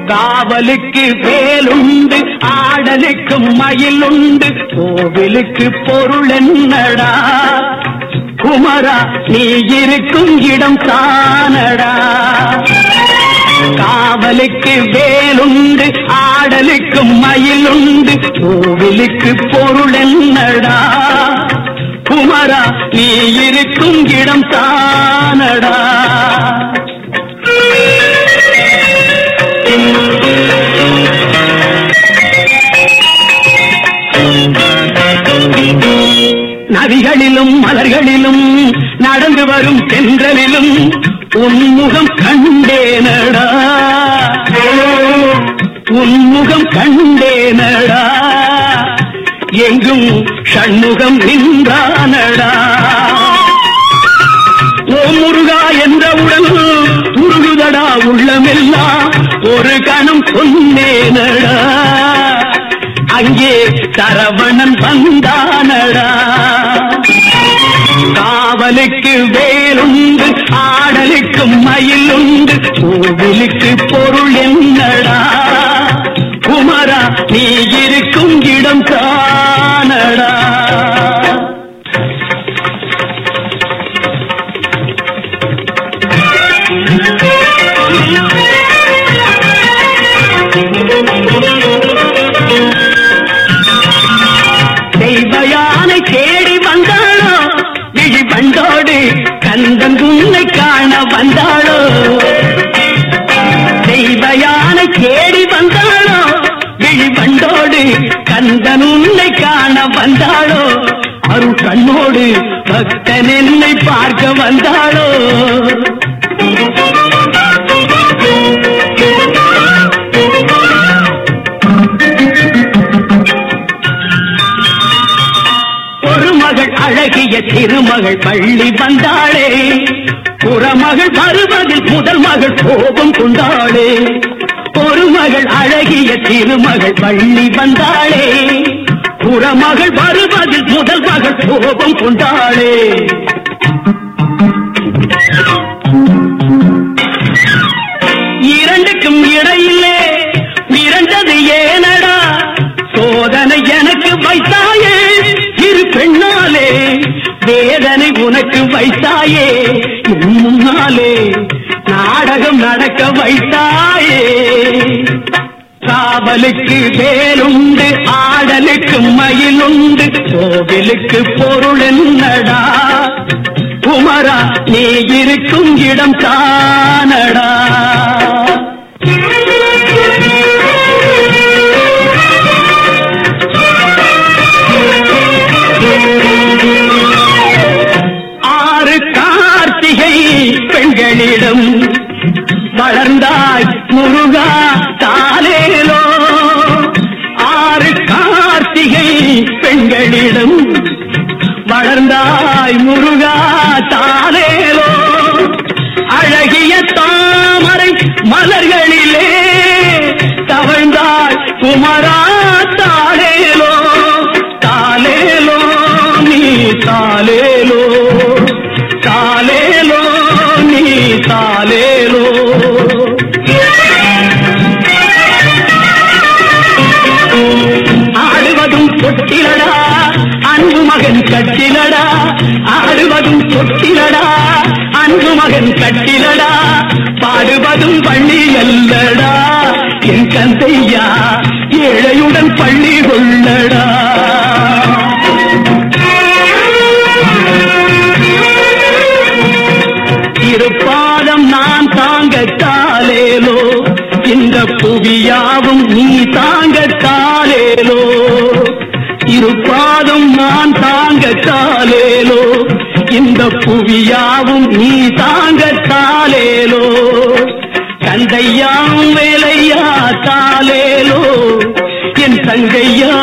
காவலுக்கு வேலுண்டு ஆடலுக்கு மயிலுண்டு கோவிலுக்கு பொருள் என்னடா குமரா நீ இருக்கும் இடம் தானடா காவலுக்கு வேலுண்டு ஆடலுக்கு மயிலுண்டு கோவிலுக்கு பொருள் என்னடா குமரா நீ இருக்கும் இடம் தானடா நதிகளிலும் மலர்களிலும் நடந்து வரும் தென்றலிலும் உன்முகம் கண்டேனடா உன்முகம் கண்டேனடா எங்கும் ஷண்முகம் நின்றானடா ஓ முருகா என்றவுடன் உருகுதடா உள்ளமெல்லாம் ஒரு கணம் சொன்னேனடா அங்கே சரவணன் வந்தானடா காவலுக்கு வேலுண்டு ஆடலுக்கு மயிலுண்டு கோவிலுக்கு பொருள் என்னடா குமரா நீ இருக்கும் இடம் காணடா தெய்வ யானை தேடி வந்தாளோ விழி பண்டோடு கந்தன் உன்னை காண வந்தாளோ தெய்வ யானை தேடி வந்தாளோ விழி பண்டோடு கந்தன் உன்னை காண வந்தாளோ அருள் கண்ணோடு பக்தன் என்னை பார்க்க வந்தாளோ ஒரு மகள் அழகிய திருமகள் பள்ளி வந்தாளே புறமகள் வருவதில் முதல் மகள் கோபம் கொண்டாளே ஒரு மகள் அழகிய திருமகள் பள்ளி வந்தாளே புறமகள் வருவதில் முதல் மகள் கோபம் கொண்டாளே இரண்டுக்கும் இடையிலே மிரண்டது ஏனடா சோதனை எனக்கு வைத்தாயே இரு பெண்ணாலே வேதனை உனக்கு வைத்தாயே என் முன்னாலே நாடகம் நடக்க வைத்தாயே காவலுக்கு வேலுண்டு ஆடலுக்கு மயிலுண்டு கோவிலுக்கு பொருள் என்னடா குமரா நீ இருக்கும் இடம் தானடா ஆறு கார்த்திகை பெண்களிடம் வளர்ந்தாய் முருகா தாலேலோ ஆறு கார்த்திகை பெண்களிடம் வளர்ந்தாய் முருகா தாலேலோ அழகிய தாமரை மலர்களிலே தவழ்ந்தாய் குமரா தாலேலோ தாலேலோ நீ தாலேலோ தாலேலோ நீ தாலேலோ ஆடுவதும் தொட்டிலடா அன்பு மகன் கட்டிலடா ஆடுவதும் தொட்டிலடா அன்பு மகன் கட்டிலடா பாடுவதும் பள்ளி அல்லடா என் கந்தையா ஏழையுடன் பள்ளி கொள்ளடா இருப்பாதம் நான் தாங்கத்தாலேலோ இந்த புவியாவும் நீ தாங்கத்தாலேலோ இருப்பாதம் நான் தாங்கத்தாலேலோ இந்த புவியாவும் நீ தாங்கத்தாலேலோ கந்தையாம் வேலையா தாலேலோ என் தங்கையா